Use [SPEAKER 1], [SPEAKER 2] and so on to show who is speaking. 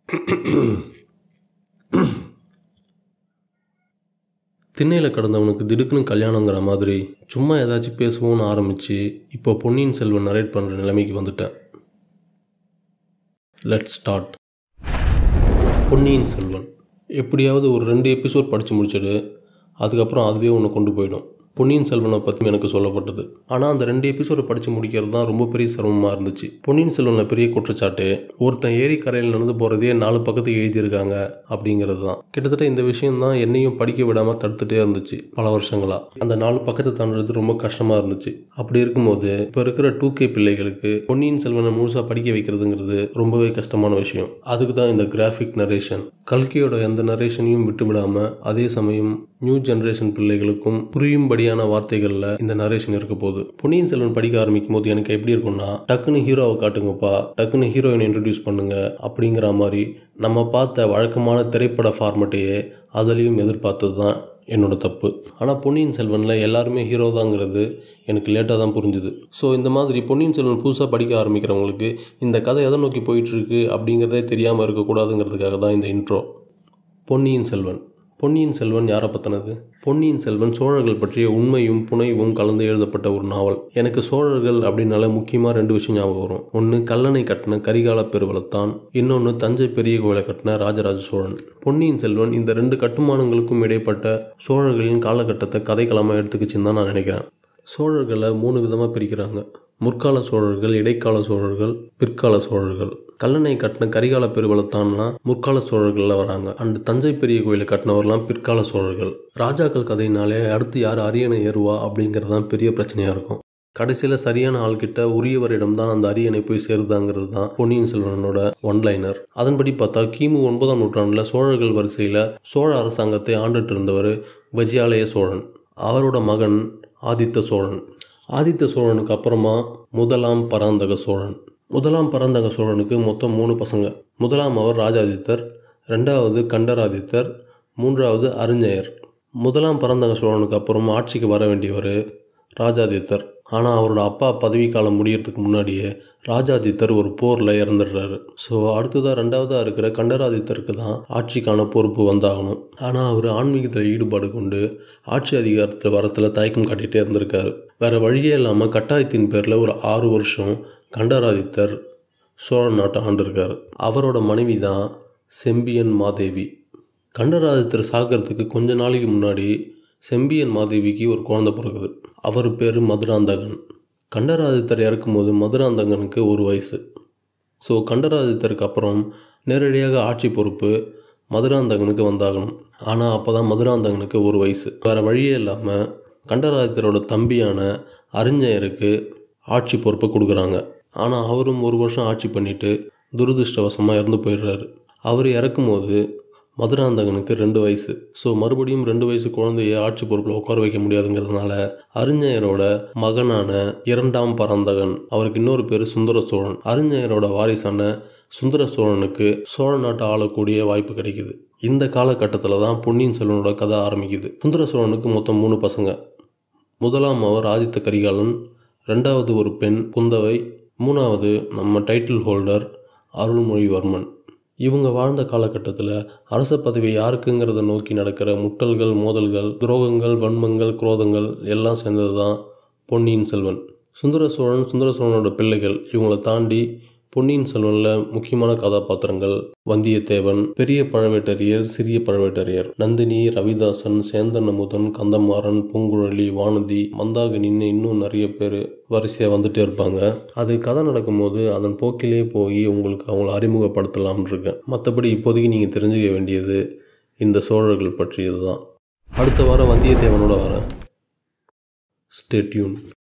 [SPEAKER 1] திண்ணையில் கிடந்தவனுக்கு திடுக்குன்னு கல்யாணங்கிற மாதிரி சும்மா ஏதாச்சும் பேசுவோன்னு ஆரம்பித்து இப்போ பொன்னியின் செல்வன் நரேட் பண்ணுற நிலைமைக்கு வந்துட்டேன் லெட் ஸ்டார்ட் பொன்னியின் செல்வன் எப்படியாவது ஒரு ரெண்டு எபிசோட் படித்து முடிச்சிடு அதுக்கப்புறம் அதுவே ஒன்று கொண்டு போயிடும் பொன்னியின் செல்வனை பற்றி எனக்கு சொல்லப்பட்டது ஆனால் அந்த ரெண்டு எபிசோடை படித்து முடிக்கிறது தான் ரொம்ப பெரிய சிரமமாக இருந்துச்சு பொன்னியின் செல்வனில் பெரிய குற்றச்சாட்டு ஒருத்தன் ஏரி கரையில் நடந்து போகிறதே நாலு பக்கத்துக்கு எழுதியிருக்காங்க அப்படிங்கிறது தான் கிட்டத்தட்ட இந்த விஷயம் தான் என்னையும் படிக்க விடாமல் தடுத்துட்டே இருந்துச்சு பல வருஷங்களாக அந்த நாலு பக்கத்தை தாண்டுறது ரொம்ப கஷ்டமாக இருந்துச்சு அப்படி இருக்கும்போது இப்போ இருக்கிற டூ கே பிள்ளைகளுக்கு பொன்னியின் செல்வனை முழுசாக படிக்க வைக்கிறதுங்கிறது ரொம்பவே கஷ்டமான விஷயம் அதுக்கு தான் இந்த கிராஃபிக் நரேஷன் கல்கியோட எந்த நரேஷனையும் விட்டு விடாமல் அதே சமயம் நியூ ஜெனரேஷன் பிள்ளைகளுக்கும் புரியும்படியான வார்த்தைகளில் இந்த நரேஷன் இருக்க போகுது பொன்னியின் செல்வன் படிக்க ஆரம்பிக்கும் போது எனக்கு எப்படி இருக்கும்னா டக்குன்னு ஹீரோவை காட்டுங்கப்பா டக்குன்னு ஹீரோயினை இன்ட்ரடியூஸ் பண்ணுங்க அப்படிங்கிற மாதிரி நம்ம பார்த்த வழக்கமான திரைப்பட ஃபார்மட்டையே அதுலேயும் எதிர்பார்த்தது தான் என்னோட தப்பு ஆனால் பொன்னியின் செல்வனில் எல்லாருமே ஹீரோ தாங்கிறது எனக்கு லேட்டாக தான் புரிஞ்சுது ஸோ இந்த மாதிரி பொன்னியின் செல்வன் புதுசாக படிக்க ஆரம்பிக்கிறவங்களுக்கு இந்த கதை எதை நோக்கி போயிட்டுருக்கு அப்படிங்கிறதே தெரியாமல் இருக்கக்கூடாதுங்கிறதுக்காக தான் இந்த இன்ட்ரோ பொன்னியின் செல்வன் பொன்னியின் செல்வன் யாரை பற்றினது பொன்னியின் செல்வன் சோழர்கள் பற்றிய உண்மையும் புனைவும் கலந்து எழுதப்பட்ட ஒரு நாவல் எனக்கு சோழர்கள் அப்படின்னால முக்கியமாக ரெண்டு விஷயம் ஞாபகம் வரும் ஒன்று கல்லணை கட்டின கரிகால பெருவளத்தான் இன்னொன்று தஞ்சை பெரிய கோயிலை கட்டின ராஜராஜ சோழன் பொன்னியின் செல்வன் இந்த ரெண்டு கட்டுமானங்களுக்கும் இடைப்பட்ட சோழர்களின் காலகட்டத்தை கதைக்களமாக எடுத்துக்கிச்சுன்னு தான் நான் நினைக்கிறேன் சோழர்களை மூணு விதமாக பிரிக்கிறாங்க முற்கால சோழர்கள் இடைக்கால சோழர்கள் பிற்கால சோழர்கள் கல்லணை கட்டின கரிகால பெருவளத்தான்லாம் முற்கால சோழர்களில் வராங்க அண்ட் தஞ்சை பெரிய கோயிலை கட்டினவர்லாம் பிற்கால சோழர்கள் ராஜாக்கள் கதையினாலே அடுத்து யார் அரியணை ஏறுவா அப்படிங்கிறது தான் பெரிய பிரச்சனையாக இருக்கும் கடைசியில் சரியான ஆள்கிட்ட உரியவரிடம் தான் அந்த அரியணை போய் சேருதாங்கிறது தான் பொன்னியின் செல்வனோட ஒன்லைனர் அதன்படி பார்த்தா கிமு ஒன்பதாம் நூற்றாண்டில் சோழர்கள் வரிசையில் சோழ அரசாங்கத்தை ஆண்டுட்டு இருந்தவர் விஜயாலய சோழன் அவரோட மகன் ஆதித்த சோழன் ஆதித்த சோழனுக்கு அப்புறமா முதலாம் பராந்தக சோழன் முதலாம் பராந்தக சோழனுக்கு மொத்தம் மூணு பசங்க முதலாம் அவர் ராஜாதித்தர் ரெண்டாவது கண்டராதித்தர் மூன்றாவது அறிஞயர் முதலாம் பராந்தக சோழனுக்கு அப்புறம் ஆட்சிக்கு வர வேண்டியவர் ராஜாதித்தர் ஆனால் அவரோட அப்பா பதவி காலம் முடியறதுக்கு முன்னாடியே ராஜாதித்தர் ஒரு போரில் இறந்துடுறாரு ஸோ அடுத்ததாக ரெண்டாவதாக இருக்கிற கண்டராதித்தருக்கு தான் ஆட்சிக்கான பொறுப்பு வந்தாகணும் ஆனால் அவர் ஆன்மீகத்தில் ஈடுபாடு கொண்டு ஆட்சி அதிகாரத்தில் வரத்தில் தயக்கம் காட்டிகிட்டே இருந்திருக்காரு வேறு வழியே இல்லாமல் கட்டாயத்தின் பேரில் ஒரு ஆறு வருஷம் கண்டராதித்தர் சோழ நாட்டை ஆண்டிருக்காரு அவரோட மனைவி தான் செம்பியன் மாதேவி கண்டராதித்தர் சாகிறதுக்கு கொஞ்ச நாளைக்கு முன்னாடி செம்பியன் மாதேவிக்கு ஒரு குழந்தை பிறகுது அவர் பேர் மதுராந்தகன் கண்டராதித்தர் இறக்கும்போது மதுராந்தகனுக்கு ஒரு வயசு ஸோ கண்டராதித்தருக்கு அப்புறம் நேரடியாக ஆட்சி பொறுப்பு மதுராந்தகனுக்கு வந்தாகணும் ஆனால் அப்போ தான் மதுராந்தகனுக்கு ஒரு வயசு வேறு வழியே இல்லாமல் கண்டராதித்தரோட தம்பியான அறிஞருக்கு ஆட்சி பொறுப்பை கொடுக்குறாங்க ஆனால் அவரும் ஒரு வருஷம் ஆட்சி பண்ணிவிட்டு துரதிருஷ்டவசமாக இறந்து போயிடுறாரு அவர் இறக்கும்போது மதுராந்தகனுக்கு ரெண்டு வயசு ஸோ மறுபடியும் ரெண்டு வயசு குழந்தைய ஆட்சி பொறுப்பில் உட்கார வைக்க முடியாதுங்கிறதுனால அறிஞரோட மகனான இரண்டாம் பரந்தகன் அவருக்கு இன்னொரு பேர் சுந்தர சோழன் அறிஞரோட வாரிசான சுந்தர சோழனுக்கு சோழ நாட்டை ஆளக்கூடிய வாய்ப்பு கிடைக்குது இந்த காலகட்டத்தில் தான் பொன்னியின் செல்வனோட கதை ஆரம்பிக்குது சுந்தர சோழனுக்கு மொத்தம் மூணு பசங்க முதலாம் அவர் ஆதித்த கரிகாலன் ரெண்டாவது ஒரு பெண் குந்தவை மூணாவது நம்ம டைட்டில் ஹோல்டர் அருள்மொழிவர்மன் இவங்க வாழ்ந்த காலகட்டத்தில் அரச பதவி யாருக்குங்கிறத நோக்கி நடக்கிற முட்டல்கள் மோதல்கள் துரோகங்கள் வன்மங்கள் குரோதங்கள் எல்லாம் சேர்ந்தது தான் பொன்னியின் செல்வன் சுந்தர சோழன் சுந்தர சோழனோட பிள்ளைகள் இவங்களை தாண்டி பொன்னியின் செல்வனில் முக்கியமான கதாபாத்திரங்கள் வந்தியத்தேவன் பெரிய பழவேட்டரையர் சிறிய பழவேட்டரையர் நந்தினி ரவிதாசன் சேந்தன் அமுதன் கந்தமாறன் பூங்குழலி வானதி மந்தாகினின்னு இன்னும் நிறைய பேர் வரிசையாக வந்துட்டே இருப்பாங்க அது கதை நடக்கும்போது அதன் போக்கிலே போய் உங்களுக்கு அவங்கள அறிமுகப்படுத்தலாம்னு இருக்கேன் மற்றபடி இப்போதைக்கு நீங்கள் தெரிஞ்சுக்க வேண்டியது இந்த சோழர்கள் பற்றியது தான் அடுத்த வாரம் வந்தியத்தேவனோட வரேன் ஸ்டேட்யூன்